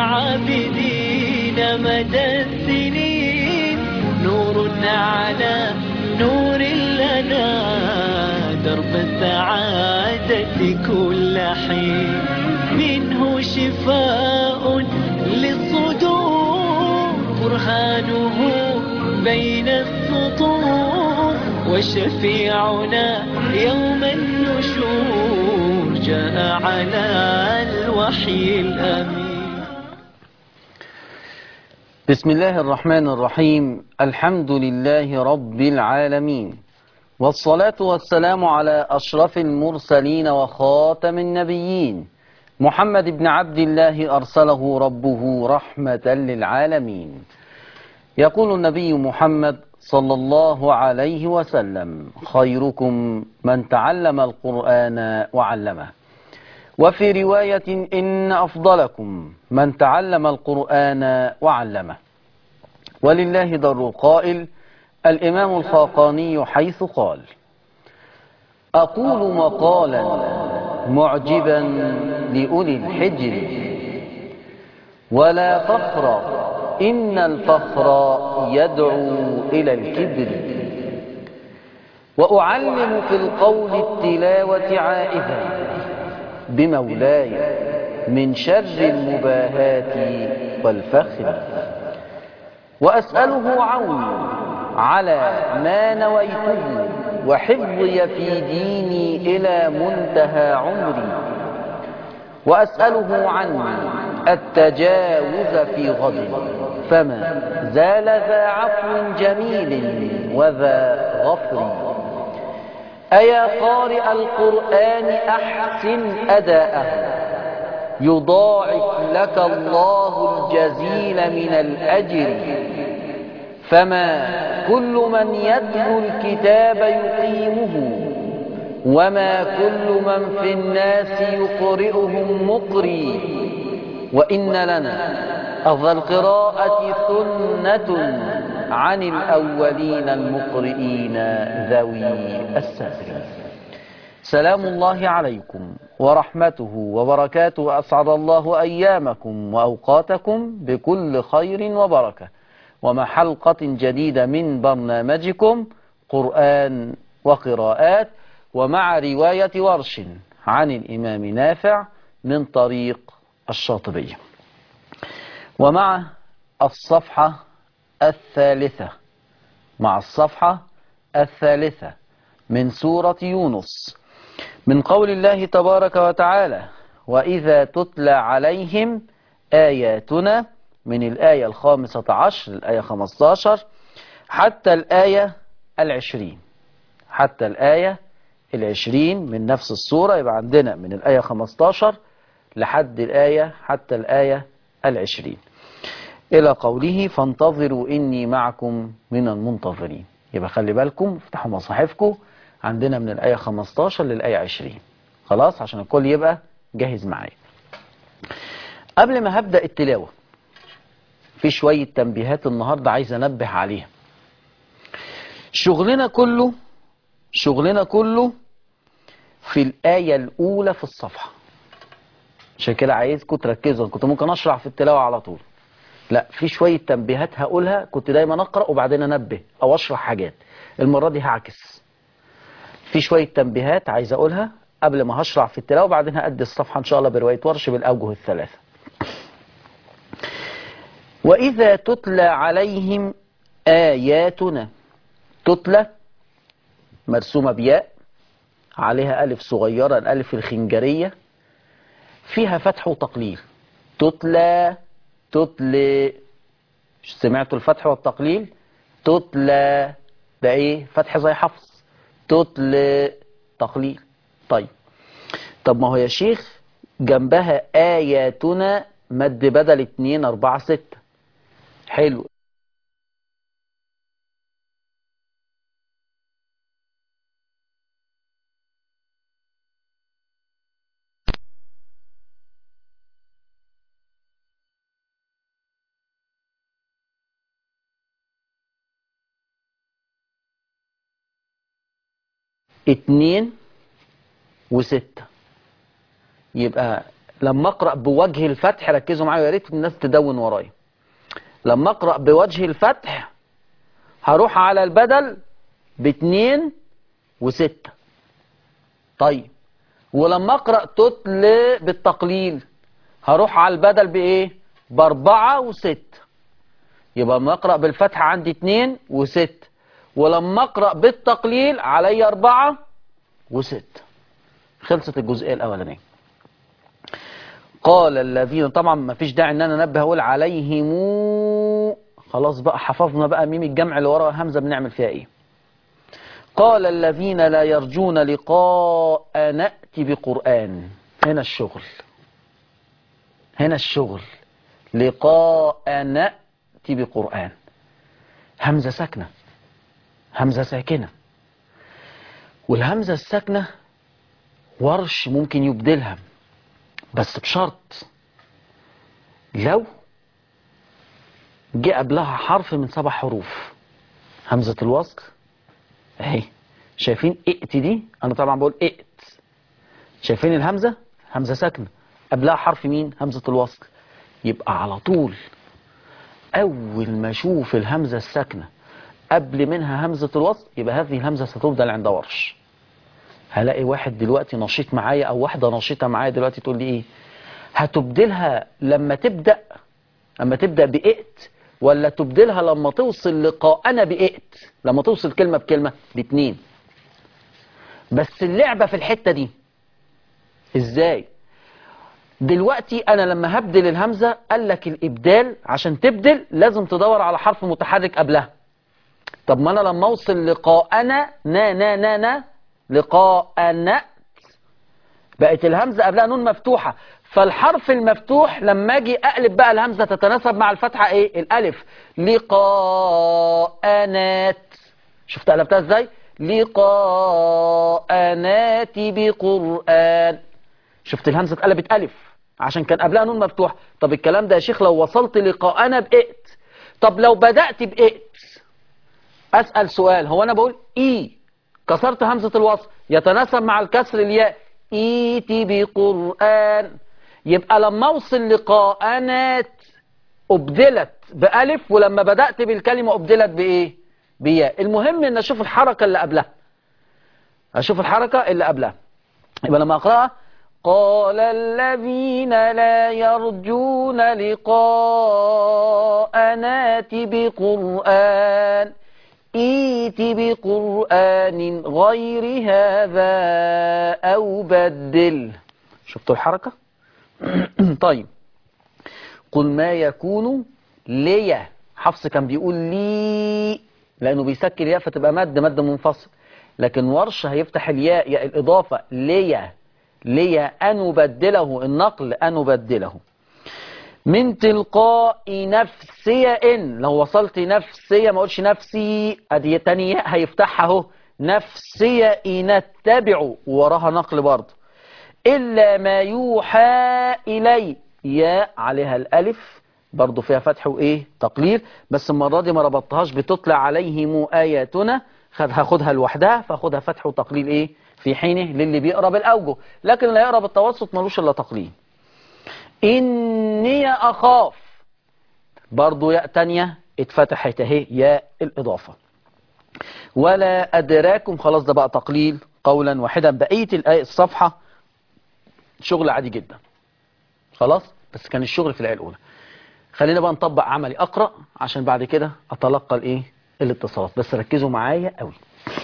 عابدين مدى السنين نور على نور لنا درب السعادة كل حين منه شفاء للصدور برهانه بين السطور وشفيعنا يوم النشور جاء على الوحي الأمين بسم الله الرحمن الرحيم الحمد لله رب العالمين والصلاة والسلام على أشرف المرسلين وخاتم النبيين محمد بن عبد الله أرسله ربه رحمة للعالمين يقول النبي محمد صلى الله عليه وسلم خيركم من تعلم القرآن وعلمه وفي رواية إن أفضلكم من تعلم القرآن وعلمه ولله در قائل الإمام الخاقاني حيث قال أقول مقالا معجبا لأولي الحجر ولا فخر إن الفخر يدعو إلى الكبر وأعلم في القول التلاوة عائذا بمولاي من شر المباهات والفخر وأسأله عوني على ما نويته وحفظي في ديني إلى منتهى عمري وأسأله عني التجاوز في غد فما زال ذا عفو جميل وذا غفر أيا قارئ القرآن أحسن أداءه يضاعف لك الله الجزيل من الأجر فما كل من يتلو الكتاب يقيمه وما كل من في الناس يقرئهم مقري وإن لنا أفضل القراءة سنة عن الأولين المقرئين ذوي السهر سلام الله عليكم ورحمته وبركاته أسعد الله أيامكم وأوقاتكم بكل خير وبركة ومع حلقة جديدة من برنامجكم قرآن وقراءات ومع رواية ورش عن الإمام نافع من طريق الشاطبية ومع الصفحة الثالثة مع الصفحة الثالثة من سورة يونس من قول الله تبارك وتعالى وإذا تتلى عليهم آياتنا من الآية الخامسة عشر الآية خمستاشر حتى الآية العشرين حتى الآية العشرين من نفس السورة يبقى عندنا من الآية خمستاشر لحد الآية حتى الآية العشرين إلى قوله فانتظروا إني معكم من المنتظرين يبقى خلي بالكم افتحوا مصاحفكم عندنا من الآية 15 للآية 20 خلاص عشان الكل يبقى جاهز معايا قبل ما هبدأ التلاوة في شوية تنبيهات النهاردة عايز أنبه عليها شغلنا كله شغلنا كله في الآية الأولى في الصفحة عشان كده عايزكم تركزوا كنت ممكن أشرح في التلاوة على طول لا في شوية تنبيهات هقولها كنت دايما أقرأ وبعدين أنبه أو أشرح حاجات المرة دي هعكس في شوية تنبيهات عايز أقولها قبل ما هشرح في التلاوة وبعدين هأدي الصفحة إن شاء الله برواية ورش بالأوجه الثلاثة وإذا تتلى عليهم آياتنا تتلى مرسومة بياء عليها ألف صغيرة الألف الخنجرية فيها فتح وتقليل تتلى تتلي سمعتوا الفتح والتقليل تتلى ده ايه فتح زي حفص تتلى تقليل طيب طب ما هو يا شيخ جنبها آياتنا مد بدل اتنين اربعة ستة حلو اتنين وستة يبقى لما اقرا بوجه الفتح ركزوا معايا يا ريت الناس تدون ورايا لما اقرا بوجه الفتح هروح على البدل باتنين وستة طيب ولما اقرا تتل بالتقليل هروح على البدل بايه باربعة وستة يبقى لما اقرا بالفتح عندي اتنين وستة ولما اقرا بالتقليل علي اربعة وستة خلصت الجزئية الاولانية قال الذين طبعا ما فيش داعي ان انا انبه اقول عليهم خلاص بقى حفظنا بقى ميم الجمع اللي ورا همزه بنعمل فيها ايه قال الذين لا يرجون لقاء ناتي بقران هنا الشغل هنا الشغل لقاء ناتي بقران همزه ساكنه همزه ساكنه والهمزه الساكنه ورش ممكن يبدلها بس بشرط لو جه قبلها حرف من سبع حروف همزة الوصل اهي شايفين ائت دي انا طبعا بقول ائت شايفين الهمزة همزة ساكنة قبلها حرف مين همزة الوصل يبقى على طول اول ما اشوف الهمزة الساكنة قبل منها همزة الوصل يبقى هذه الهمزة ستبدل عند ورش هلاقي واحد دلوقتي نشيط معايا او واحدة نشيطة معايا دلوقتي تقول لي ايه هتبدلها لما تبدأ لما تبدأ بئت ولا تبدلها لما توصل لقاءنا بئت لما توصل كلمة بكلمة الاتنين بس اللعبة في الحتة دي ازاي دلوقتي انا لما هبدل الهمزة قال لك الابدال عشان تبدل لازم تدور على حرف متحرك قبلها طب ما انا لما اوصل لقاءنا نا نا نا نا لقاءنا بقت الهمزة قبلها نون مفتوحة فالحرف المفتوح لما اجي اقلب بقى الهمزة تتناسب مع الفتحة ايه الالف لقاءنات شفت قلبتها ازاي لقاءنات بقرآن شفت الهمزة اتقلبت الف عشان كان قبلها نون مفتوح طب الكلام ده يا شيخ لو وصلت لقاءنا بئت طب لو بدأت بئت اسأل سؤال هو انا بقول اي كسرت همزة الوصل يتناسب مع الكسر الياء ايتي بقرآن يبقى لما اوصل لقاءنات ابدلت بألف ولما بدأت بالكلمة ابدلت بايه بياء المهم ان اشوف الحركة اللي قبلها اشوف الحركة اللي قبلها يبقى لما اقرأها قال الذين لا يرجون لقاءنات بقرآن ائت بقرآن غير هذا أو بدل شفتوا الحركة طيب قل ما يكون لي حفص كان بيقول لي لأنه بيسكر ياء فتبقى مد مد منفصل لكن ورش هيفتح الياء ياء الإضافة لي لي أن أبدله النقل أن أبدله من تلقاء نفسي إن لو وصلت نفسي ما أقولش نفسي أدي تاني هيفتحها اهو نفسي إن اتبع وراها نقل برضه إلا ما يوحى إلي يا عليها الألف برضه فيها فتح وإيه تقليل بس المرة دي ما ربطتهاش بتطلع عليهم آياتنا خد هاخدها لوحدها فاخدها فتح وتقليل إيه في حينه للي بيقرا بالأوجه لكن اللي يقرا بالتوسط ملوش إلا تقليل إني أخاف برضو ياء تانية اتفتحت اهي ياء الإضافة ولا أدراكم خلاص ده بقى تقليل قولا واحدا بقية الآية الصفحة شغل عادي جدا خلاص بس كان الشغل في الآية الأولى خلينا بقى نطبق عملي أقرأ عشان بعد كده أتلقى الإيه الاتصالات بس ركزوا معايا قوي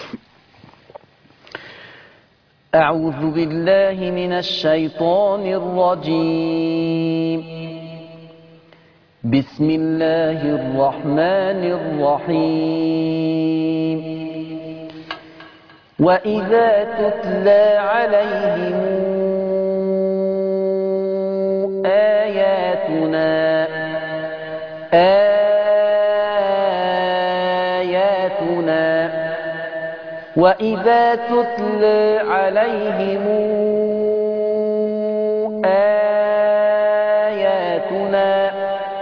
أعوذ بالله من الشيطان الرجيم بسم الله الرحمن الرحيم وإذا تتلى عليهم آياتنا آياتنا وإذا تتلى عليهم آياتنا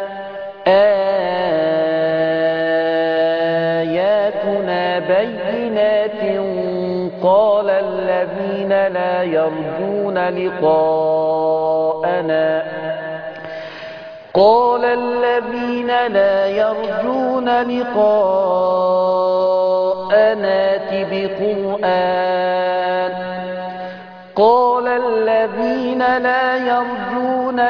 آياتنا بينات قال الذين لا يرجون لقاءنا لقاءنا قال الذين لا يرجون لقاءنا ائت بقرآن قال الذين لا يرجون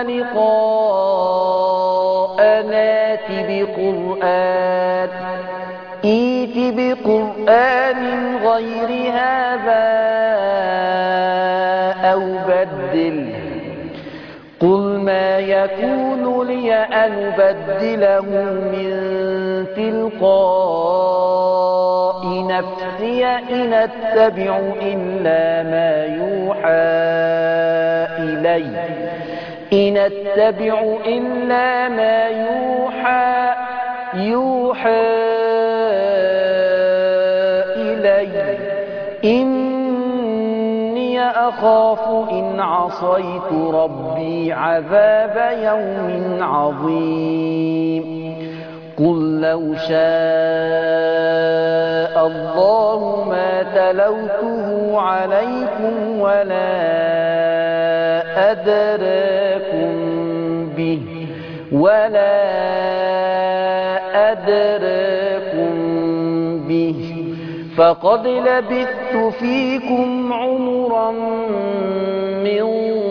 لقاءنا ائت بقرآن ائت بقرآن غير هذا أو بدله قل ما يكون لي أن أبدله من تلقاء نفسي إن أتبع إلا ما يوحى إلي إن أتبع إلا ما يوحى يوحى إلي إني أخاف إن عصيت ربي عذاب يوم عظيم قل لو شاء الله ما تلوته عليكم ولا أدراكم به ولا أدراكم به فقد لبثت فيكم عمرا من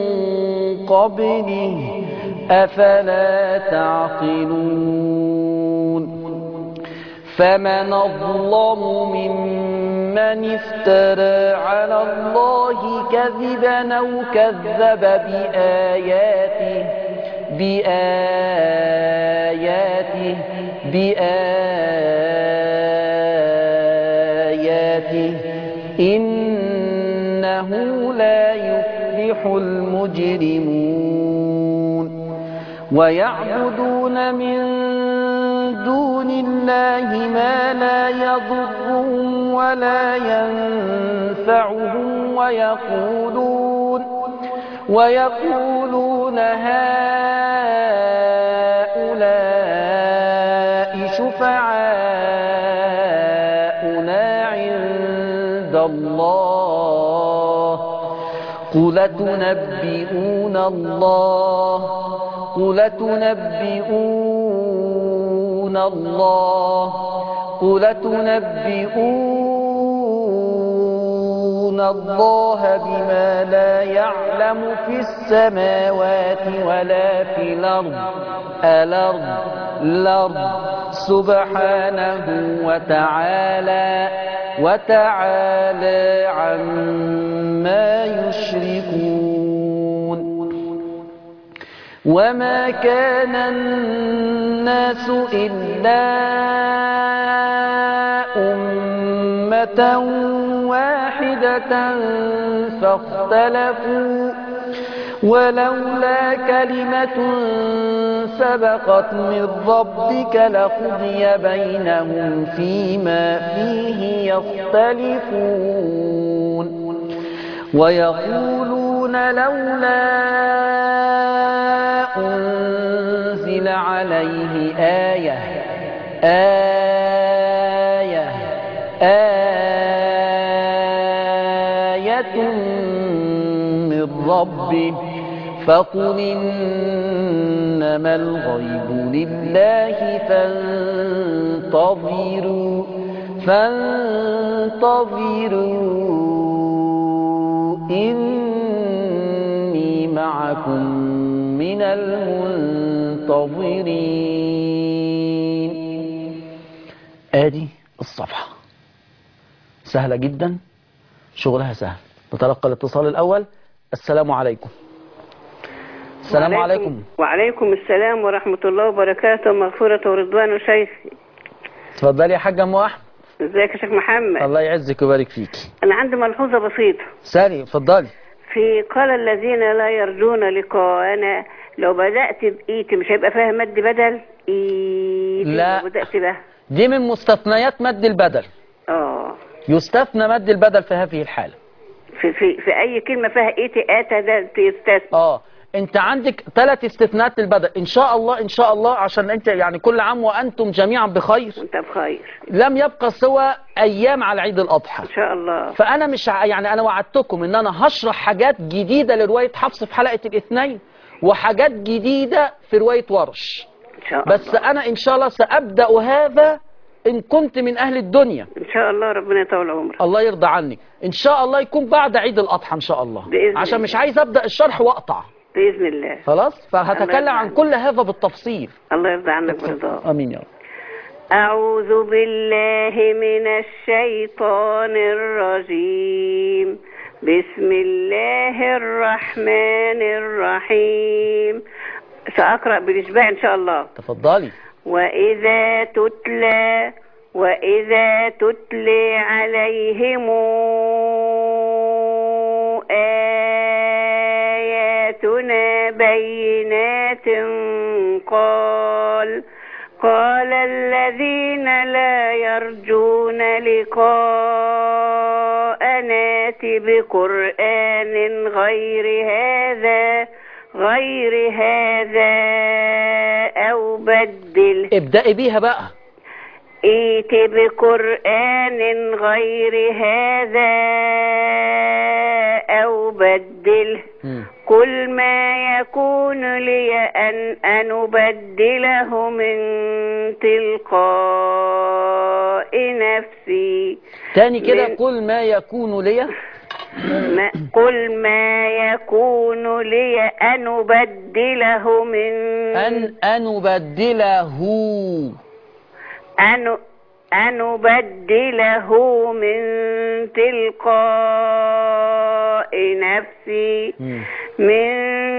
قبله أفلا تعقلون فمن أظلم ممن افترى على الله كذبا أو كذب بآياته بآياته بآياته إنه لا يفلح المجرمون ويعبدون من دون الله ما لا يضرهم ولا ينفعهم ويقولون ويقولون هؤلاء شفعاؤنا عند الله قل تنبئون الله قل تنبئون الله قل تنبئون الله بما لا يعلم في السماوات ولا في الأرض الأرض الأرض سبحانه وتعالى وتعالى عما يشركون وما كان الناس إلا أمة واحدة فاختلفوا ولولا كلمة سبقت من ربك لقضي بينهم فيما فيه يختلفون ويقولون لولا أنزل عليه آية آية آية من ربه فقل إنما الغيب لله فانتظروا فانتظروا إني معكم من المنتظرين ادي الصفحة سهلة جدا شغلها سهل نتلقى الاتصال الأول السلام عليكم السلام عليكم وعليكم السلام ورحمة الله وبركاته مغفرة ورضوان وشيخ اتفضلي يا حاجة أم أحمد ازيك يا شيخ محمد الله يعزك ويبارك فيك أنا عندي ملحوظة بسيطة سالي اتفضلي في قال الذين لا يرجون لقاءنا لو بدأت بإيتي مش هيبقى فيها مد بدل إيتي لا. لو بدأت به دي من مستثنيات مد البدل اه يستثنى مد البدل في هذه الحالة في, في, في أي كلمة فيها إيتي آتا ده يستثنى اه انت عندك ثلاث استثناءات للبدل ان شاء الله ان شاء الله عشان انت يعني كل عام وانتم جميعا بخير وأنت بخير لم يبقى سوى ايام على عيد الاضحى إن شاء الله فانا مش ع- يعني انا وعدتكم ان انا هشرح حاجات جديده لروايه حفص في حلقه الاثنين وحاجات جديدة في رواية ورش ان شاء الله بس أنا إن شاء الله سأبدأ هذا إن كنت من أهل الدنيا ان شاء الله ربنا يطول عمرك الله يرضى عني إن شاء الله يكون بعد عيد الأضحى إن شاء الله بإذن عشان الله. مش عايز أبدأ الشرح وأقطع باذن الله خلاص فهتكلم عن كل هذا بالتفصيل الله يرضى عنك برضاه آمين يا رب أعوذ بالله من الشيطان الرجيم بسم الله الرحمن الرحيم سأقرأ بالإشباع إن شاء الله تفضلي وإذا تتلى وإذا تتلي عليهم آياتنا بينات قال قال الذين لا يرجون لقاءنا ائت بقرآن غير هذا غير هذا أو بدله ابدأي بيها بقى ائت بقرآن غير هذا أو بدله مم. قل ما يكون لي أن أن أبدله من تلقاء نفسي تاني كده من- قل ما يكون لي ما قل ما يكون لي أن أبدله من أن أن أبدله أن أن أبدله من تلقاء نفسي مم. من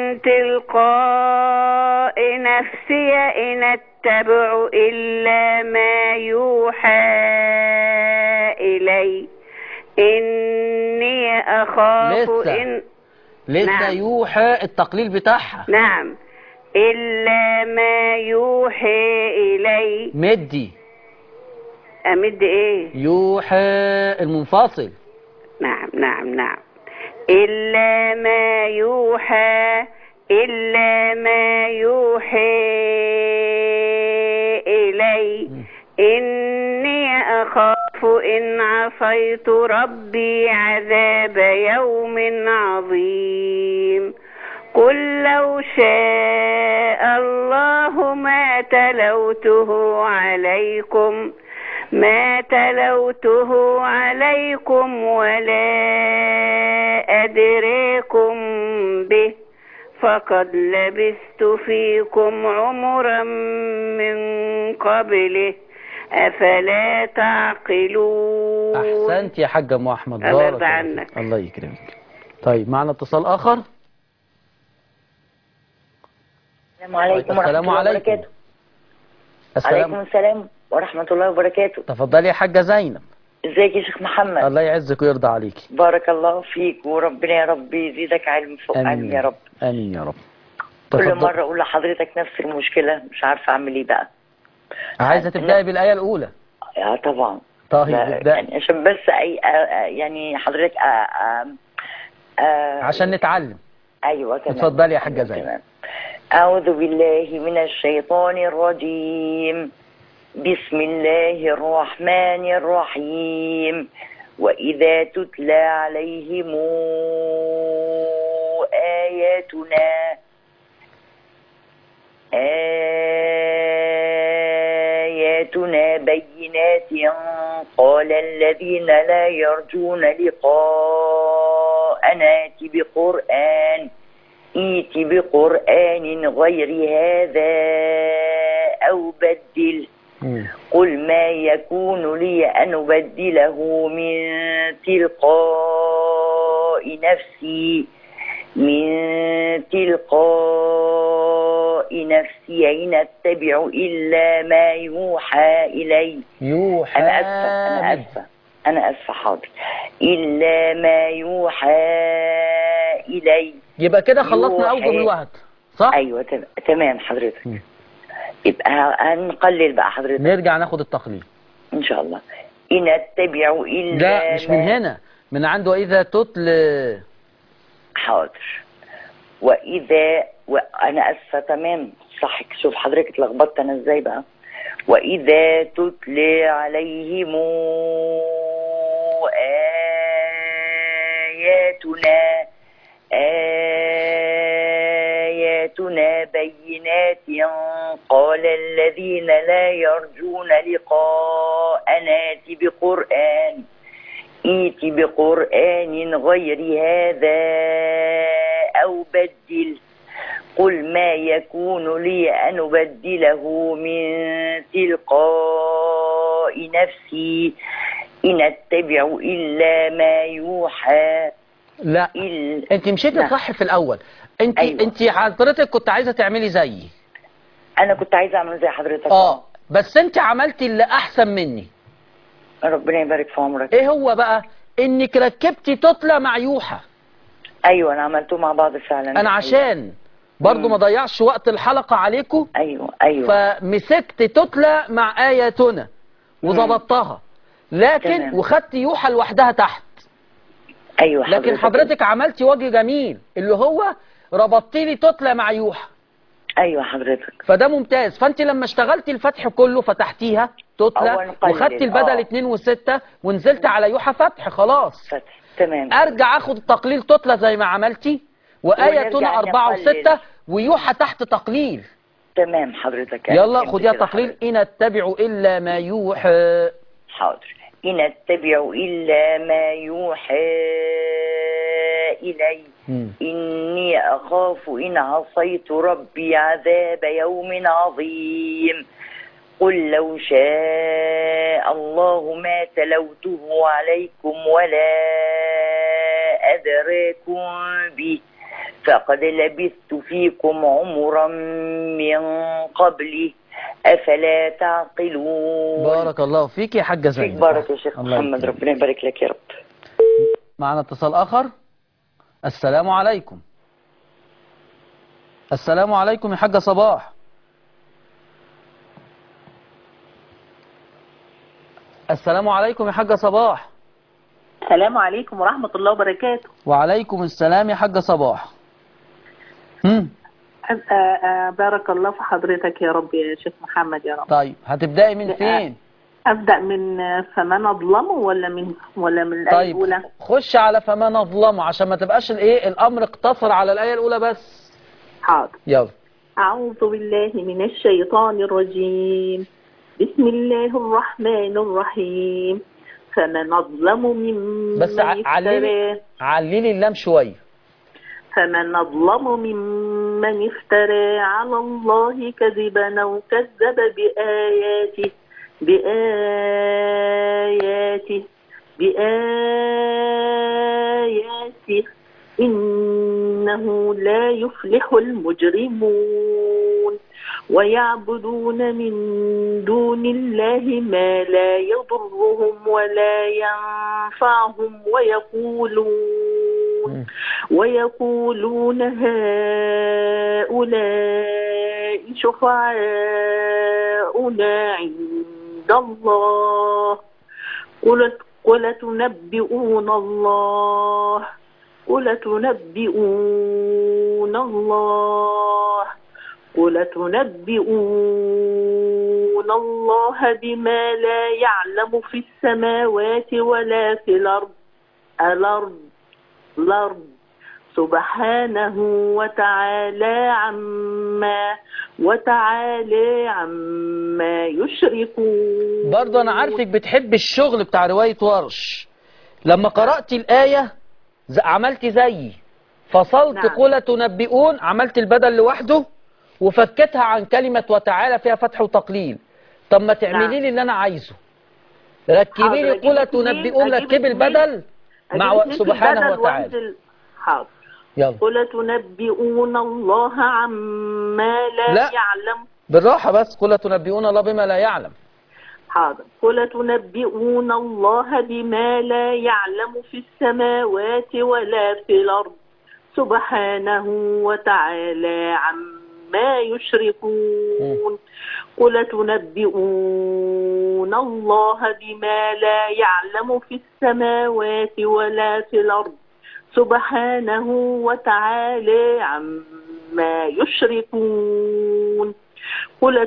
تلقاء نفسي إن أتبع إلا ما يوحى إلي إني أخاف لسه. إن لسه نعم. يوحى التقليل بتاعها نعم إلا ما يوحى إلي مدي أمد إيه يوحى المنفصل نعم نعم نعم إلا ما يوحى إلا ما يوحى إلي إني أخاف إن عصيت ربي عذاب يوم عظيم قل لو شاء الله ما تلوته عليكم ما تلوته عليكم ولا أدريكم به فقد لبثت فيكم عمرا من قبله أفلا تعقلون أحسنت يا حاج أم أحمد الله بارك يرضى الله عنك. فيك. الله يكرمك طيب معنا اتصال آخر السلام عليكم ورحمة السلام الله عليكم وبركاته عليكم السلام السلام ورحمة الله وبركاته تفضلي يا حاجة زينب ازيك يا شيخ محمد الله يعزك ويرضى عليكي بارك الله فيك وربنا يا رب يزيدك علم فوق علم يا رب آمين يا رب كل تفضل. مرة أقول لحضرتك نفس المشكلة مش عارفة أعمل إيه بقى عايزة تبدأي بالآية الأولى يا طبعا طيب لا، ابدأي يعني عشان بس أي آ- آ- يعني حضرتك آ- آ- آ- عشان نتعلم أيوة تمام اتفضلي يا حاجة زينب. تمام. أعوذ بالله من الشيطان الرجيم بسم الله الرحمن الرحيم وإذا تتلى عليهم آياتنا آياتنا بينات قال الذين لا يرجون لقاءنا ائت بقرآن ائت بقرآن غير هذا أو بدل مم. قل ما يكون لي أن أبدله من تلقاء نفسي من تلقاء نفسي إن أتبع إلا ما يوحى إلي يوحى أنا أسفة أنا أسفة أنا أسفة حاضر إلا ما يوحى إلي يبقى كده خلصنا يوحى. أوجه الوهد صح؟ أيوة تم- تمام حضرتك مم. يبقى هنقلل بقى حضرتك نرجع ناخد التقليد إن شاء الله إن أتبع إلا لا مش من ما- هنا من عنده إذا تتل حاضر وإذا وأنا أسفة تمام صح شوف حضرتك اتلخبطت أنا إزاي بقى وإذا تتلي عليهم آياتنا آياتنا بينات قال الذين لا يرجون لقاءنا ائت بقرآن ائت بقرآن غير هذا أو بدل قل ما يكون لي أن أبدله من تلقاء نفسي إن أتبع إلا ما يوحى لا إلا انت مشيتي لا. صح في الاول انت أيوة. انت حضرتك كنت عايزه تعملي زيي أنا كنت عايزة أعمل زي حضرتك اه بس انت عملتي اللي احسن مني ربنا يبارك في عمرك ايه هو بقى انك ركبتي تطلع مع يوحى أيوة أنا عملته مع بعض فعلا انا عشان برضو ما ضيعش وقت الحلقة عليكم أيوة أيوة فمسكت تتلى مع آياتنا وظبطتها لكن تمام. وخدت يوحى لوحدها تحت أيوة لكن حضرتك عملتي وجه جميل اللي هو ربطتي لي تتلى مع يوحى أيوة حضرتك فده ممتاز فانت لما اشتغلتي الفتح كله فتحتيها تتلى أول قليل، وخدتي البدل آه. 2 و6 ونزلت على يوحى فتح خلاص فتح تمام ارجع اخد التقليل تتلى زي ما عملتي وآية ونرجع تنا أربعة نقلل. وستة ويوحى تحت تقليل تمام حضرتك يلا فهمت خديها كده تقليل حضرتك. إن اتبع إلا ما يوحى حاضر إن أتبع إلا ما يوحى إلي مم. إني أخاف إن عصيت ربي عذاب يوم عظيم قل لو شاء الله ما تلوته عليكم ولا أدراكم به فقد لبثت فيكم عمرا من قبله أفلا تعقلون بارك الله فيك يا حاجة فيك زينب بارك يا شيخ الله محمد يكرمك. ربنا يبارك لك يا رب معنا اتصال آخر السلام عليكم السلام عليكم يا حاجة صباح السلام عليكم يا حاجة صباح السلام عليكم ورحمة الله وبركاته وعليكم السلام يا حاجة صباح هم. آه، آه، بارك الله في حضرتك يا رب يا شيخ محمد يا رب طيب هتبدأي من لا. فين أبدأ من آه، فمن أظلمه ولا من ولا من الآية طيب الأولى خش على فما نظلمه عشان ما تبقاش الايه الامر اقتصر على الايه الاولى بس حاضر يلا أعوذ بالله من الشيطان الرجيم بسم الله الرحمن الرحيم فمن أظلم ممن بس ع- عللي افترى عللي اللام شويه فمن أظلم ممن افترى على الله كذبا أو كذب بآياته بآياته بآياته إنه لا يفلح المجرمون ويعبدون من دون الله ما لا يضرهم ولا ينفعهم ويقولون ويقولون هؤلاء شفعاؤنا عند الله قل قل تنبئون الله قل تنبئون الله قل تنبئون الله بما لا يعلم في السماوات ولا في الأرض الأرض الأرض سبحانه وتعالى عما وتعالى عما يشركون برضه انا عارفك بتحب الشغل بتاع روايه ورش لما قرات الايه ز- عملت زيي فصلت نعم. قل تنبئون عملت البدل لوحده وفكتها عن كلمه وتعالى فيها فتح وتقليل طب ما تعملي نعم. لي اللي انا عايزه ركبي حاضر، لي أجيب قل اتنين، تنبئون أجيب ركبي اتنين. البدل مع أجيب اتنين في سبحانه البدل وتعالى وأنزل- حاضر يلا قل تنبئون الله عما لا, لا. يعلم بالراحه بس قل تنبئون الله بما لا يعلم حاضر قل تنبئون الله بما لا يعلم في السماوات ولا في الأرض سبحانه وتعالى عما يشركون قل تنبئون الله بما لا يعلم في السماوات ولا في الأرض سبحانه وتعالى عما يشركون قل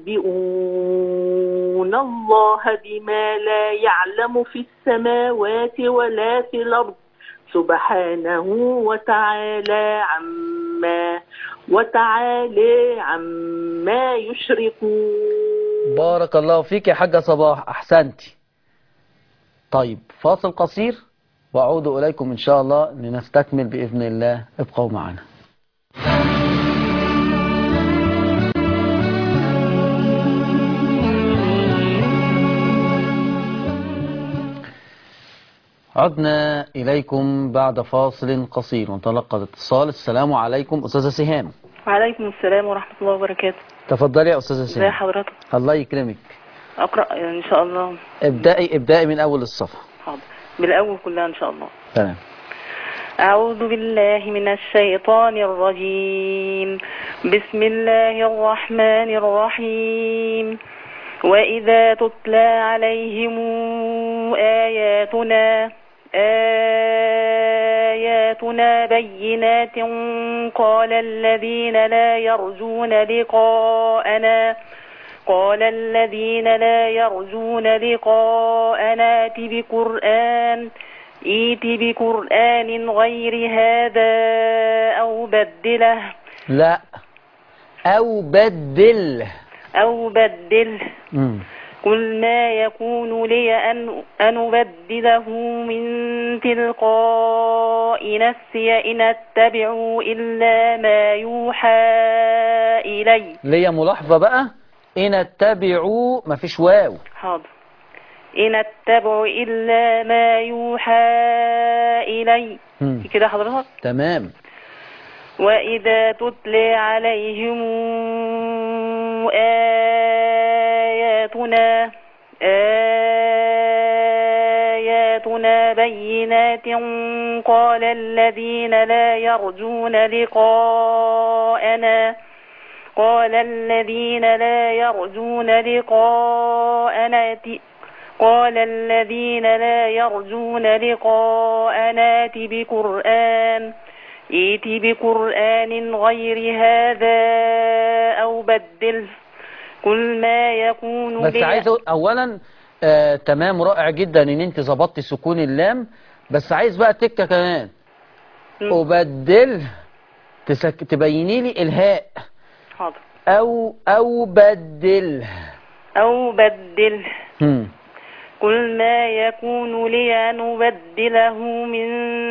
تنبئون الله بما لا يعلم في السماوات ولا في الأرض سبحانه وتعالى عما وتعالى عما يشركون بارك الله فيك يا حاجة صباح أحسنتي طيب فاصل قصير وأعود إليكم إن شاء الله لنستكمل بإذن الله ابقوا معنا عدنا إليكم بعد فاصل قصير ونتلقى الاتصال السلام عليكم أستاذة سهام وعليكم السلام ورحمة الله وبركاته تفضلي يا أستاذة ازي سهام حضرتك الله يكرمك أقرأ إن شاء الله ابدأي ابدأي من أول الصفحة حاضر بالأول كلها إن شاء الله تمام أعوذ بالله من الشيطان الرجيم بسم الله الرحمن الرحيم وإذا تتلى عليهم آياتنا آياتنا بينات قال الذين لا يرجون لقاءنا قال الذين لا يرجون لقاءنا ائت بقرآن ائت بقرآن غير هذا أو بدله لا أو بدل أو بدله مم. قل ما يكون لي أن, أن أبدله من تلقاء نفسي إن أتبع إلا ما يوحى إلي ليا ملاحظة بقى إن اتبعوا مفيش واو حاضر إن أتبع إلا ما يوحى إلي مم. كده حضرتك تمام وإذا تتلى عليهم آياتنا آياتنا بينات قال الذين لا يرجون لقاءنا قال الذين لا يرجون لقاءنا ائت- قال الذين لا يرجون لقاءنا ائت بقرآن ائت بقرآن غير هذا أو بدله قل ما يكون بس لي عايز أقول أولا آه تمام رائع جدا إن أنت ظبطتي سكون اللام بس عايز بقى تكة كمان مم. أبدل تسك... تبيني لي الهاء حاضر أو أو بدل أو بدله مم. قل ما يكون لي أن أبدله من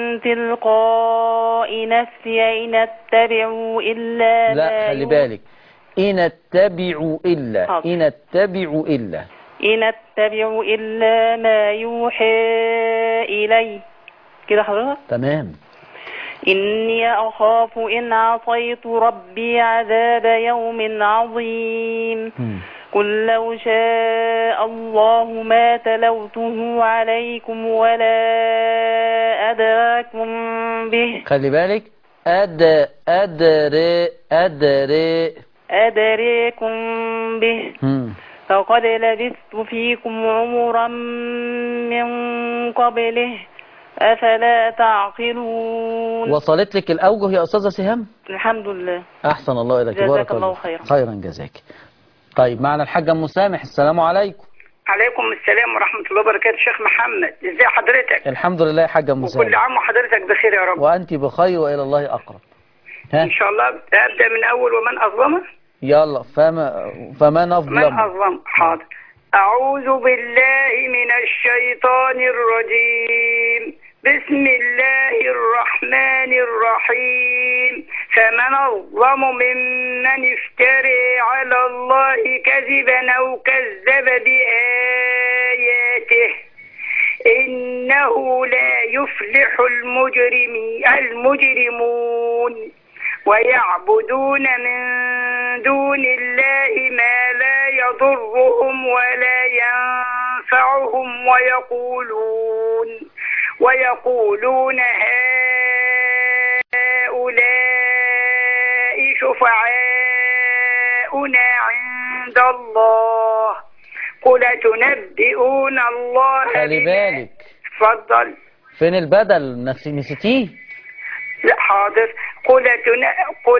تلقاء نفسي إن أتبع إلا لا ما خلي يوحى- بالك إن اتبعوا إلا حاضر. إن اتبعوا إلا إن أتبع إلا ما يوحى إلي كده حضرتك تمام إني أخاف إن عصيت ربي عذاب يوم عظيم مم. قل لو شاء الله ما تلوته عليكم ولا أدراكم به خلي بالك أد أدري أدري أدريكم به مم. فقد لبثت فيكم عمرا من قبله أفلا تعقلون وصلت لك الأوجه يا أستاذة سهام الحمد لله أحسن الله إليك جزاك بارك الله خيرا. خيرا جزاك طيب معنا الحاج أم مسامح السلام عليكم عليكم السلام ورحمة الله وبركاته شيخ محمد ازي حضرتك الحمد لله يا حاج أم وكل مسامح عام وحضرتك بخير يا رب وأنت بخير وإلى الله أقرب ها ان شاء الله ابدا من اول ومن اظلم يلا فما فمن من أظلم اظلم حاضر اعوذ بالله من الشيطان الرجيم بسم الله الرحمن الرحيم فمن أظلم ممن افتري على الله كذبا أو كذب بآياته إنه لا يفلح المجرمي المجرمون ويعبدون من دون الله ما لا يضرهم ولا ينفعهم ويقولون ويقولون هؤلاء شفعاؤنا عند الله قل تنبئون الله خلي بما- بالك اتفضل فين البدل نسي- نسيتيه لا حاضر قل تن... قل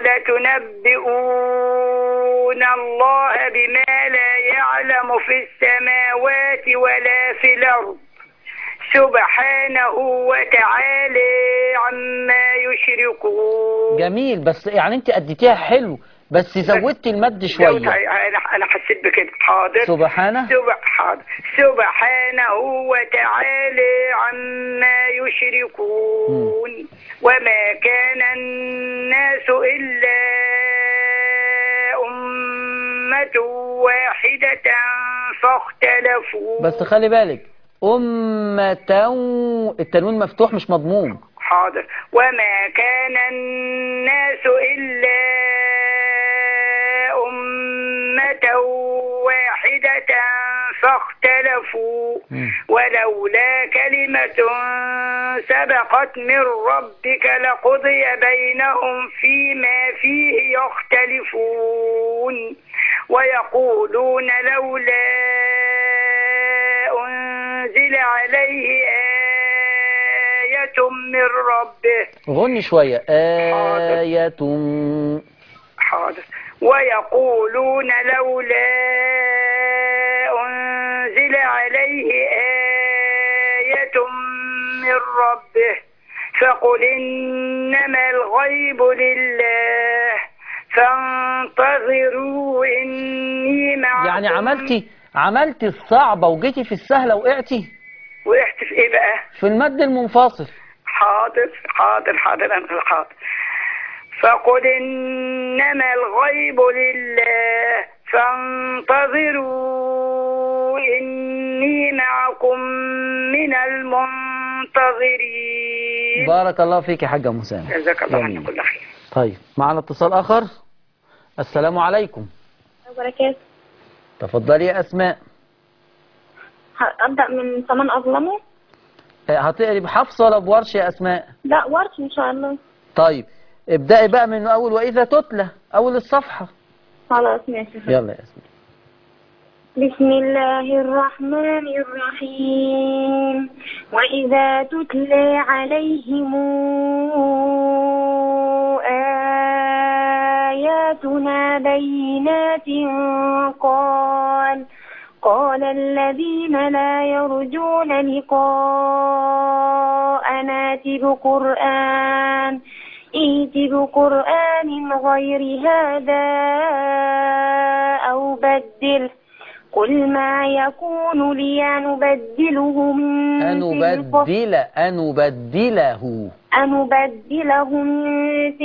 تنبئون الله بما لا يعلم في السماوات ولا في الأرض سبحانه وتعالى عما يشركون جميل بس يعني انت اديتيها حلو بس زودتي المد شويه انا انا حسيت بكده حاضر سبحانه سبح حاضر سبحانه وتعالى عما يشركون وما كان الناس إلا أمة واحدة فاختلفوا بس خلي بالك أمة التنوين مفتوح مش مضموم حاضر وما كان الناس إلا أمة واحدة فاختلفوا مم. ولولا كلمة سبقت من ربك لقضي بينهم فيما فيه يختلفون ويقولون لولا أنزل عليه آية من ربه غني شوية آية حاضر ويقولون لولا أنزل عليه آية من ربه فقل إنما الغيب لله فانتظروا إني معكم يعني عملتي عملتي الصعبة وجيتي في السهلة وقعتي وقعت في إيه بقى؟ في المد المنفصل حاضر حاضر حاضر أنا حاضر فقل إنما الغيب لله فانتظروا إني معكم من المنتظرين بارك الله فيك يا حاجة مسامة جزاك الله جميل. عنك كل خير طيب معنا اتصال آخر السلام عليكم وبركاته تفضلي يا أسماء أبدأ من فمن أظلمه آه، هتقري بحفص ولا بورش يا أسماء لا ورش إن شاء الله طيب ابدأي بقى من أول وإذا تتلى أول الصفحة خلاص ماشي يلا يا أسماء بسم الله الرحمن الرحيم وإذا تتلى عليهم آياتنا بينات قال قال الذين لا يرجون لقاءنا ائت بقرآن ائت بقرآن غير هذا أو بدله قل ما يكون لي أن أبدله من أنبدل أنبدله أن أبدله من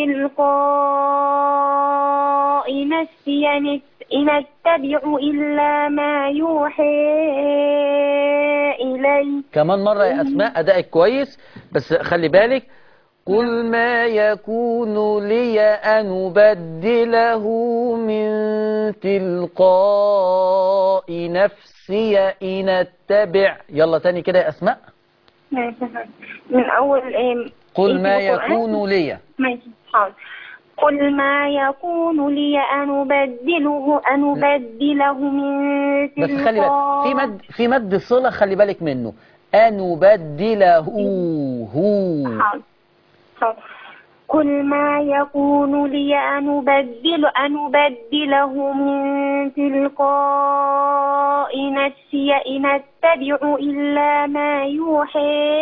تلقاء نفسي إن- إن أتبع إلا ما يوحى إلي كمان مرة يا أسماء أدائك كويس بس خلي بالك قل ما يكون لي أن أبدله من تلقاء نفسي إن اتبع يلا تاني كده يا أسماء من أول إيه قل ما إيه القرآن؟ يكون لي ماشي حاضر قل ما يكون لي أن أبدله أن أبدله من بس خلي بالك في مد في مد صلة خلي بالك منه أن أبدله هو حاضر حاضر قل ما يكون لي أن أبدل أن أبدله من تلقاء نفسي إن أتبع إلا ما يوحى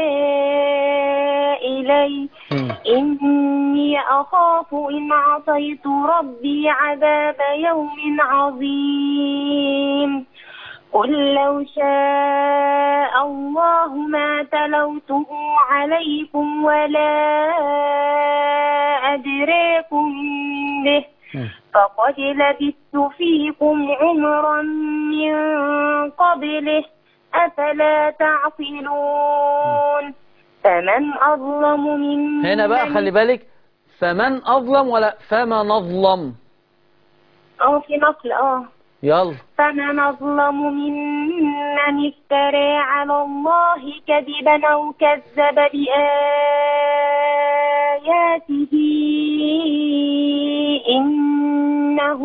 إلي مم. إني أخاف إن عصيت ربي عذاب يوم عظيم قل لو شاء الله ما تلوته عليكم ولا أدريكم به مم. فقد لبثت فيكم عمرا من قبله أفلا تعقلون فمن أظلم ممن هنا بقى خلي بالك فمن أظلم ولا فمن أظلم اه في نقل اه يلا فمن أظلم ممن افترى على الله كذبا أو كذب بآياته إنه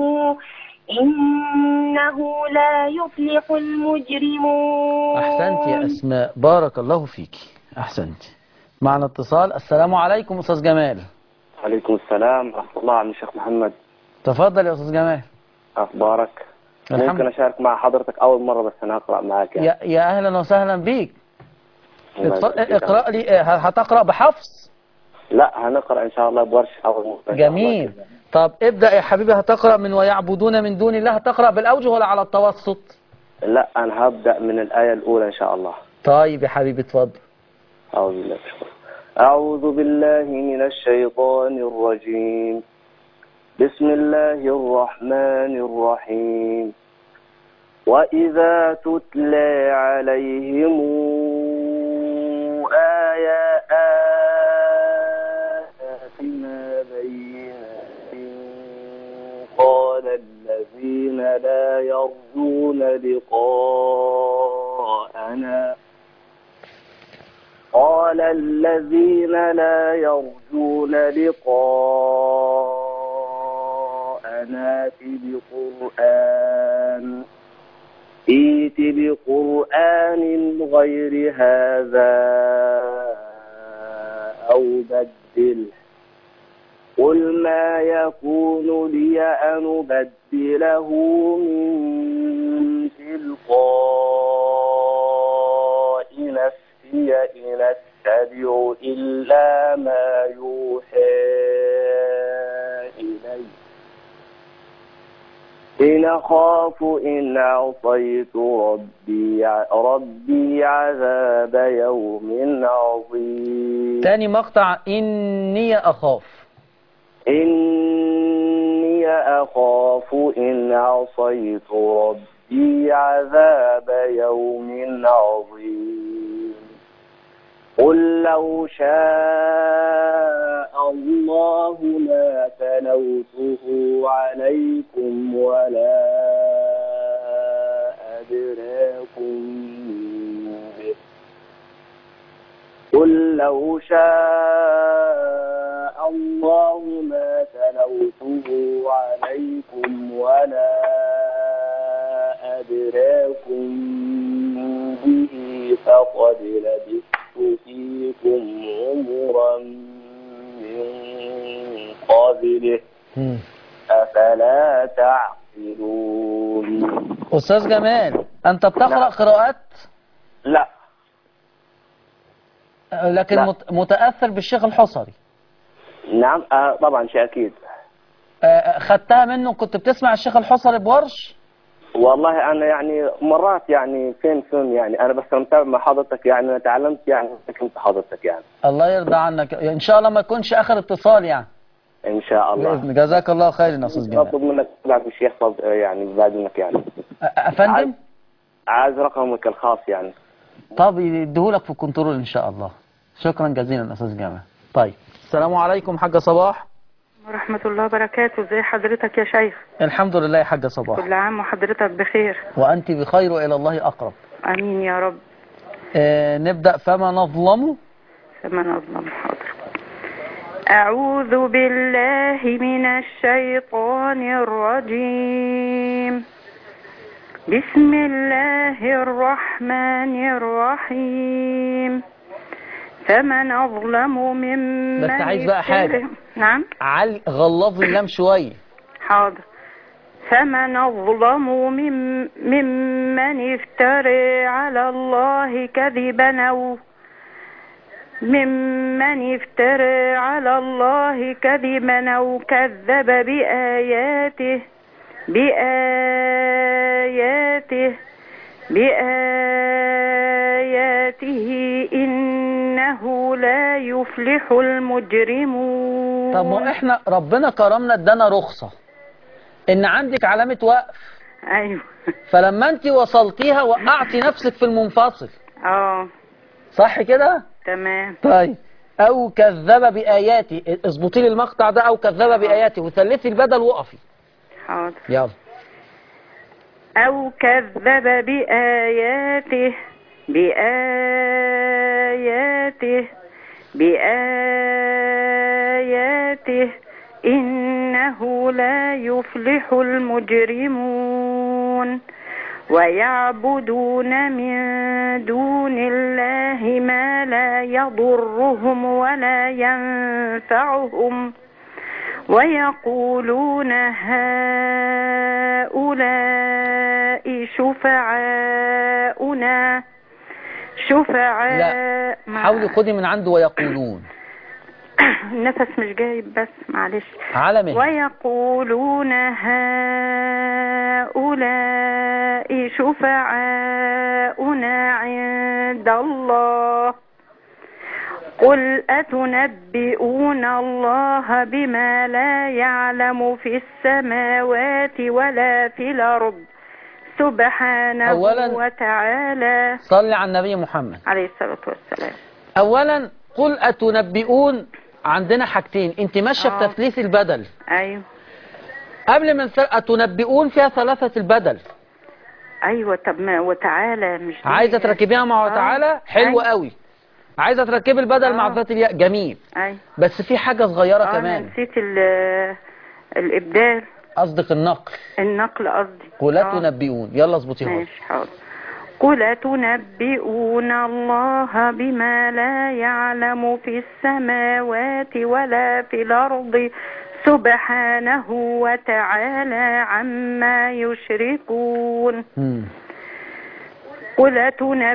إنه لا يفلح المجرمون أحسنت يا أسماء بارك الله فيك أحسنت معنا اتصال السلام عليكم أستاذ جمال عليكم السلام ورحمة الله عم الشيخ محمد تفضل يا أستاذ جمال أخبارك الحمد ممكن أشارك مع حضرتك أول مرة بس أنا أقرأ معك يعني. يا, يا أهلا وسهلا بيك اتف- اقرأ لي اه، هتقرأ بحفص لا هنقرأ إن شاء الله بورش أو جميل طب ابدأ يا حبيبي هتقرأ من ويعبدون من دون الله هتقرأ بالأوجه ولا على التوسط لا أنا هبدأ من الآية الأولى إن شاء الله طيب يا حبيبي اتفضل أعوذ بالله أعوذ بالله من الشيطان الرجيم بسم الله الرحمن الرحيم وإذا تتلى عليهم آية آياتنا بينات قال الذين لا يرجون لقاءنا قال الذين لا يرجون لقاءنا ائت بقرآن ائت بقرآن غير هذا أو بدله قل ما يكون لي أن أبدله من تلقاء نفسي إن أتبع إلا ما يوحى إلي إن أخاف إن عصيت ربي ربي عذاب يوم عظيم تاني مقطع إني أخاف إني أخاف إن عصيت ربي عذاب يوم عظيم قل لو شاء الله ما تلوته عليكم ولا أدراكم به قل لو شاء الله ما تلوته عليكم ولا أدراكم به فقد لبثت فيكم عمرا من قبله أفلا تعقلون أستاذ جمال أنت بتقرأ قراءات لا اه، لكن لا. مت- متأثر بالشيخ الحصري نعم آه طبعا شيء أكيد اه، خدتها منه كنت بتسمع الشيخ الحصري بورش والله انا يعني مرات يعني فين فين يعني انا بس متابع مع حضرتك يعني انا تعلمت يعني كنت حضرتك يعني الله يرضى عنك ان شاء الله ما يكونش اخر اتصال يعني ان شاء الله باذن جزاك الله خير يا استاذ جمال اطلب منك بعد الشيخ فض- يعني بعد منك يعني أ- افندم عايز رقمك الخاص يعني طب يديهولك في الكنترول ان شاء الله شكرا جزيلا استاذ جمال طيب السلام عليكم حاجه صباح ورحمة الله وبركاته ازي حضرتك يا شيخ الحمد لله يا حاجه صباح كل عام وحضرتك بخير وانت بخير والى الله اقرب امين يا رب آه نبدا فما نظلم فما نظلم حاضر أعوذ بالله من الشيطان الرجيم بسم الله الرحمن الرحيم فمن أظلم ممن بس عايز بقى حاجة. افترى- نعم علي غلظ اللام شويه حاضر فمن أظلم مم ممن افترى على الله كذبا أو ممن افترى على الله كذبا أو كذب بآياته بآياته بآياته إنه لا يفلح المجرمون طب ما احنا ربنا كرمنا ادانا رخصه ان عندك علامه وقف أيوه فلما انت وصلتيها وقعتي نفسك في المنفصل اه صح كده تمام طيب او كذب باياتي اظبطي لي المقطع ده او كذب باياتي وثلثي البدل وقفي حاضر يلا أو كذب بآياته بآياته بآياته إنه لا يفلح المجرمون ويعبدون من دون الله ما لا يضرهم ولا ينفعهم ويقولون هؤلاء شفعاؤنا شفعاء مع- حاولي خدي من عنده ويقولون النفس مش جايب بس معلش على مهل ويقولون هؤلاء شفعاؤنا عند الله قل أتنبئون الله بما لا يعلم في السماوات ولا في الأرض سبحانه أولاً- وتعالى صلي على النبي محمد عليه الصلاة والسلام اولا قل اتنبئون عندنا حاجتين انت ماشيه آه. بتثليث البدل أيوه قبل ما نس- اتنبئون فيها ثلاثه البدل أيوه طب ما وتعالى مش دي- عايزه تركبيها مع آه. تعالى حلو أيوة. قوي عايزه تركبي البدل مع آه. ذات الياء جميل أيوه بس في حاجه صغيره آه، أنا كمان نسيت ال- الإبدال قصدك النقل النقل قصدي قل آه. تنبئون يلا اظبطيها ماشي حاضر قل تنبئون الله بما لا يعلم في السماوات ولا في الأرض سبحانه وتعالى عما يشركون مم. قل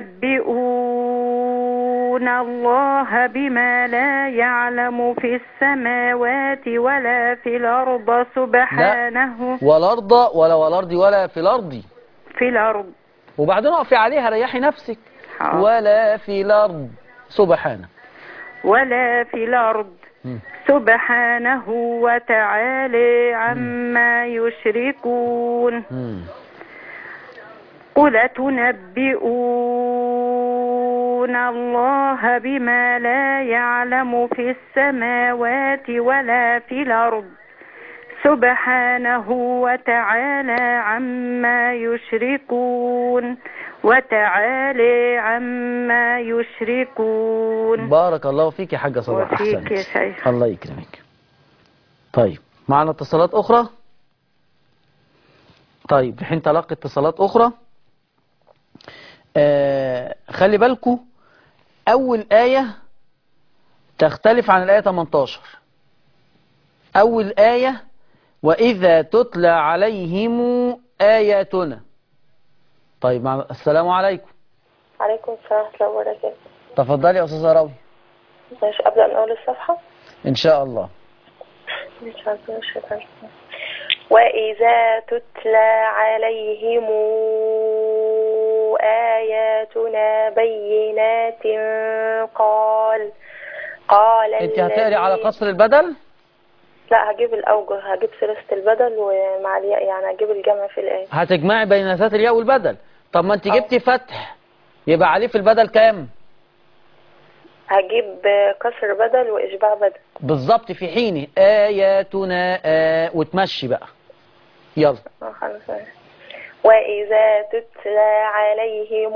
تنبئون الله بما لا يعلم في السماوات ولا في الأرض سبحانه والارض ولا والارض ولا في الارض في الأرض وبعدين اقفي عليها ريحي نفسك حاضر. ولا في الارض سبحانه ولا في الأرض مم. سبحانه وتعالى عما يشركون مم. قل تنبئون الله بما لا يعلم في السماوات ولا في الأرض سبحانه وتعالى عما يشركون وتعالى عما يشركون بارك الله فيك يا حاجة صباح وفيك أحسنت يا شيخ. الله يكرمك طيب معنا اتصالات أخرى طيب الحين تلقي اتصالات أخرى آه خلي بالكو أول آية تختلف عن الآية 18 أول آية وإذا تتلى عليهم آياتنا طيب مع... السلام عليكم عليكم السلام ورحمة الله وبركاته تفضلي يا أستاذة راوي ماشي أبدأ من أول الصفحة إن شاء الله مش عارفة مش عارفة. وإذا تتلى عليهم آياتنا بينات قال قال انت هتقري الذين- على قصر البدل لا هجيب الأوجه هجيب ثلاثة البدل ومع الياء يعني هجيب الجمع في الآية هتجمعي بين ذات الياء والبدل طب ما انت اه. جبتي فتح يبقى عليه في البدل كام هجيب كسر بدل وإشباع بدل بالظبط في حين آياتنا آه وتمشي بقى يلا آه، خلاص. وإذا تتلى عليهم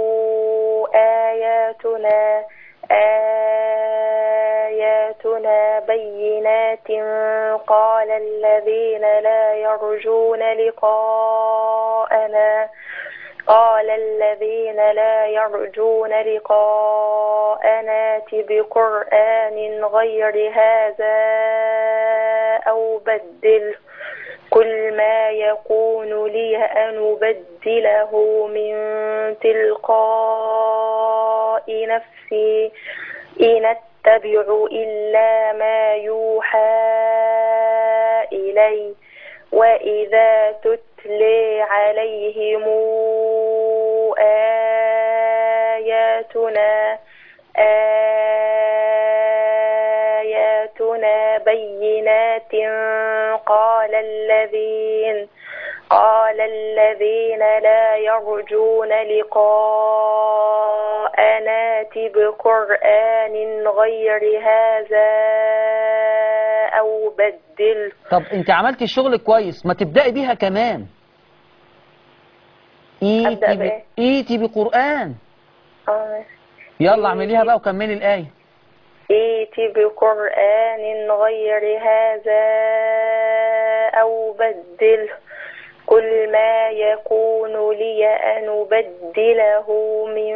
آياتنا آياتنا بينات قال الذين لا يرجون لقاءنا قال الذين لا يرجون لقاءنا ائت بقرآن غير هذا أو بدله قل ما يكون لي أن أبدله من تلقاء نفسي إن أتبع إلا ما يوحى إلي وإذا تتلي عليهم آياتنا آياتنا بينات قال الذين قال الذين لا يرجون لقاءنا ائت بقرآن غير هذا أو بدله طب انت عملتي الشغل كويس ما تبدأي بيها كمان أبدأ ايتي, ب... بإيه؟ ايتي بقرآن آه. يلا اعمليها بقى وكملي الآية ائت بقرآن غير هذا أو بدله قل ما يكون لي أن أبدله من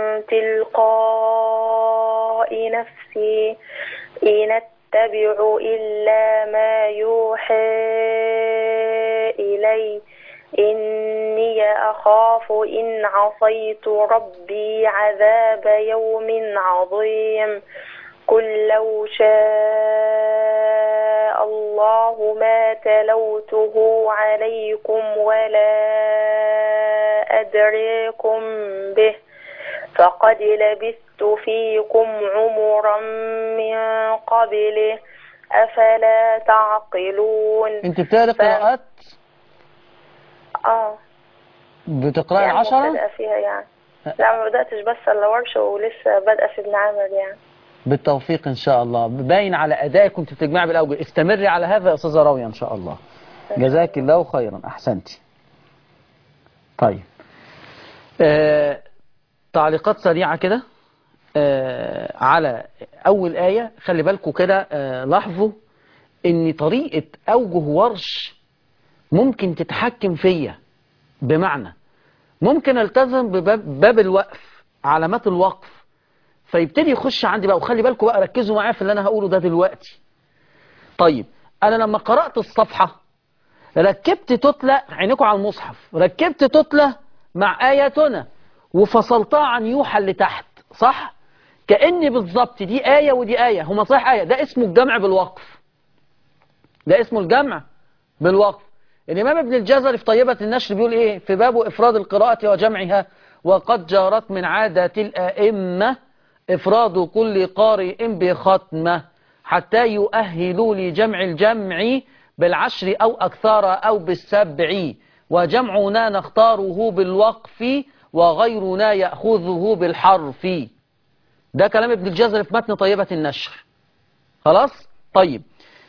تلقاء نفسي إن أتبع إلا ما يوحى إلي إني أخاف إن عصيت ربي عذاب يوم عظيم قل لو شاء الله ما تلوته عليكم ولا أدريكم به فقد لبثت فيكم عمرا من قبله أفلا تعقلون انت بتقري ف- قراءات اه بتقراي يعني عشرة مبتدئة فيها يعني لا ما بدأتش بس الا ورشة ولسه بادئة في ابن عامر يعني بالتوفيق ان شاء الله باين على ادائك كنت بتجمعي بالاوجه استمري على هذا يا استاذه راويه ان شاء الله جزاك الله خيرا احسنتي طيب آه تعليقات سريعه كده آه على اول ايه خلي بالكم كده آه لاحظوا ان طريقه اوجه ورش ممكن تتحكم فيا بمعنى ممكن التزم بباب باب الوقف علامات الوقف فيبتدي يخش عندي بقى وخلي بالكم بقى ركزوا معايا في اللي انا هقوله ده دلوقتي طيب انا لما قرأت الصفحة ركبت تتلة عينكم على المصحف ركبت تتلة مع آياتنا وفصلتها عن يوحى اللي تحت صح كأني بالظبط دي آية ودي آية هما صحيح آية ده اسمه الجمع بالوقف ده اسمه الجمع بالوقف الإمام ابن الجزري في طيبة النشر بيقول إيه في باب إفراد القراءة وجمعها وقد جارت من عادة الأئمة إفراد كل قارئ بختمة حتى يؤهلوا لجمع الجمع بالعشر أو أكثر أو بالسبع وجمعنا نختاره بالوقف وغيرنا يأخذه بالحرف ده كلام ابن الجزري في متن طيبة النشر خلاص طيب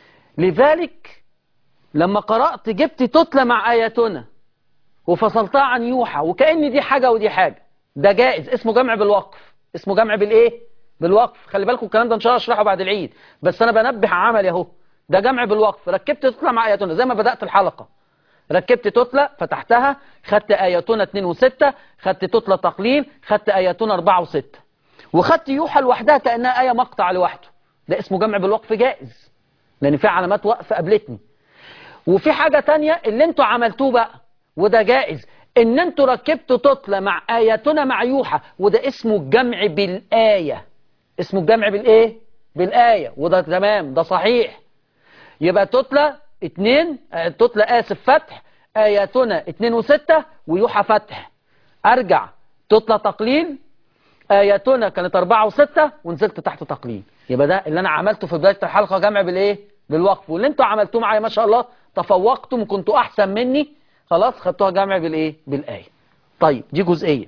لذلك لما قرأت جبت تتلى مع آياتنا وفصلتها عن يوحى وكأن دي حاجة ودي حاجة ده جائز اسمه جمع بالوقف اسمه جمع بالايه بالوقف خلي بالكم الكلام ده ان شاء الله اشرحه بعد العيد بس انا بنبه عملي اهو ده جمع بالوقف ركبت تتلى مع آياتنا زي ما بدأت الحلقة ركبت تتلى فتحتها خدت آياتنا 2 و6 خدت تتلى تقليل خدت آياتنا 4 و6 وخدت يوحى لوحدها كأنها آية مقطع لوحده ده اسمه جمع بالوقف جائز لأن في علامات وقف قابلتني وفي حاجة تانية اللي انتوا عملتوه بقى وده جائز ان انتوا ركبتوا تتلى مع آياتنا مع يوحى وده اسمه الجمع بالآية اسمه الجمع بالايه بالآية وده تمام ده صحيح يبقى تتلى اتنين آه، تتلى آسف فتح آياتنا اتنين وستة ويوحى فتح ارجع تتلى تقليل آياتنا كانت أربعة وستة ونزلت تحت تقليل يبقى ده اللي أنا عملته في بداية الحلقة جمع بالإيه؟ بالوقف واللي انتوا عملتوه معايا ما شاء الله تفوقتم كنتوا أحسن مني خلاص خدتوها جمع بالإيه؟ بالآية طيب دي جزئية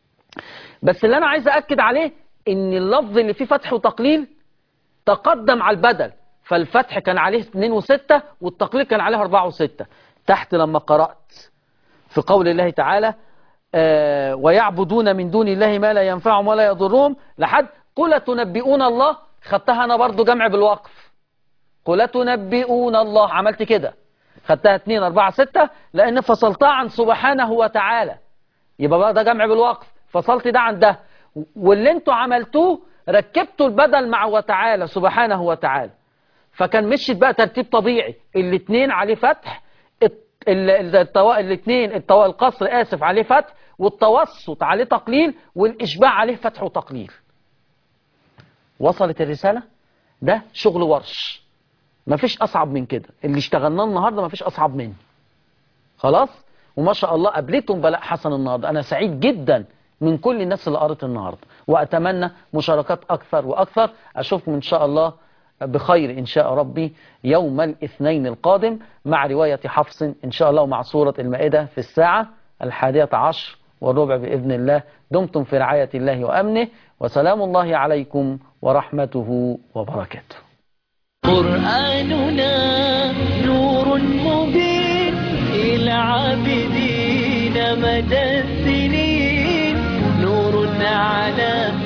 بس اللي أنا عايز أأكد عليه إن اللفظ اللي فيه فتح وتقليل تقدم على البدل فالفتح كان عليه 2 و6 والتقليل كان عليه 4 و6 تحت لما قرأت في قول الله تعالى آه، ويعبدون من دون الله ما لا ينفعهم ولا يضرهم لحد قل تنبئون الله خدتها انا برضو جمع بالوقف قل تنبئون الله عملت كده خدتها 2 4 6 لان فصلتها عن سبحانه وتعالى يبقى بقى ده جمع بالوقف فصلت ده عن ده واللي انتوا عملتوه ركبتوا البدل مع وتعالى سبحانه وتعالى فكان مشيت بقى ترتيب طبيعي الاثنين عليه فتح الت- ال- ال- التوا... الاثنين التوا... القصر آسف عليه فتح والتوسط عليه تقليل والإشباع عليه فتح وتقليل وصلت الرسالة ده شغل ورش مفيش أصعب من كده اللي اشتغلناه النهاردة مفيش أصعب مني خلاص وما شاء الله قابلتهم بلاء حسن النهاردة أنا سعيد جدا من كل الناس اللي قرت النهاردة وأتمنى مشاركات أكثر وأكثر أشوفكم إن شاء الله بخير إن شاء ربي يوم الاثنين القادم مع رواية حفص إن شاء الله ومع سورة المائدة في الساعة الحادية عشر والربع بإذن الله دمتم في رعاية الله وأمنه وسلام الله عليكم ورحمته وبركاته قرآننا نور مبين إلى عابدين مدى السنين نور على